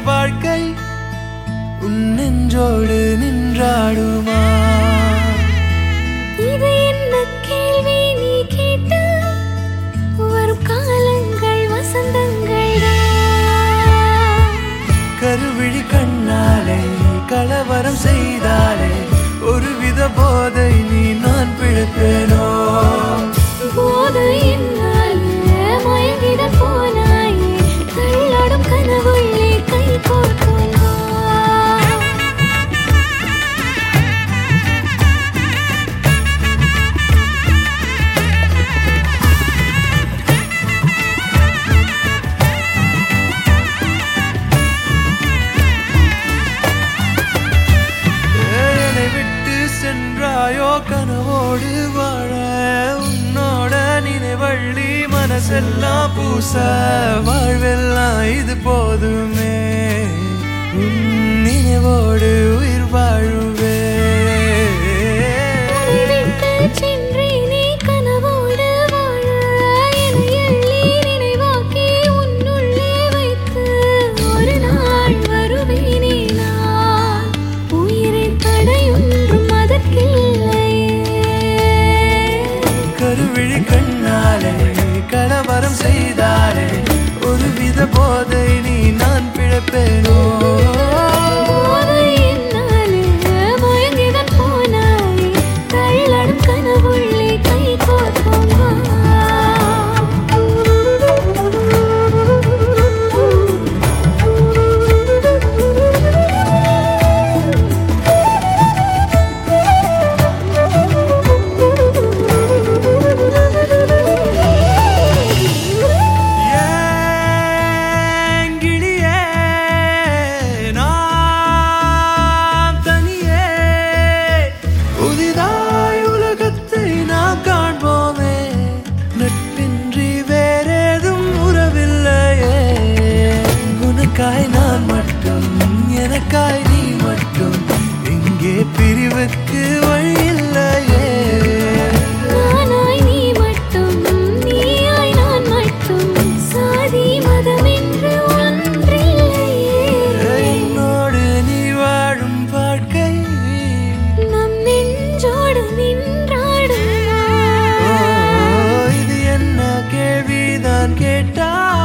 வாழ்க்கை உன் நெஞ்சோடு நின்றாடுமா இது என்ன கேள்வி நீ கேட்டு வரும் காலங்கள் வசந்தங்கள் கருவிழி கண்ணாலே கலவரம் செய்தாலே ஒருவித போதை நீ நான் பிழைப்பேனோ போது என்னாலே மயங்கிட போனாயே தள்ளாடும் கனவுள்ளே கை கோர்க்கோமா என்னை விட்டு சென்றாயோ கனவோடு வாழ உன்னோட நினைவள்ளி மனசெல்லாம் பூச வாழ்வெல்லாம் இது போதுமே உன் நினைவோடு உயிர் வாழுவே விட்டு சென்றேனே கனவோடு வாழ என்னை எள்ளி நினைவாக்கி உன்னுள்ளே வைத்து ஒரு நாள் வருவேனே நான் உயிரின் தடையொன்றும் அதற்கில்லையே கருவிழி கண்ணாலே கலவரம் செய்தாலே ஒருவித போதை நீ நான் பிழைப்பேனோ போதை என்னாலே மயங்கிதான் போனாயே தள்ளாடும் கனவுள்ளே கை கோர்ப்போமா ஏங்கிழியே, நாம் தனியே. புதிதாய் உலகத்தை நாம் காண்போமே. நட்பின்றி வேறேதும் உறவில்லையே. உனக்காய் நான் மட்டும் எனக்காய் நீ மட்டும் இங்கே பிரிவுக்கு வழி இல்லையே நானாய் நீ மட்டும் நீயாய் நான் மட்டும் சாதி மதம் என்று ஒன்றில்லையே என்னோடு நீ வாழும் வாழ்க்கை நம் நெஞ்சோடு நின்றாடுமா ஓ, இது என்ன கேள்விதான் கேட்டாய்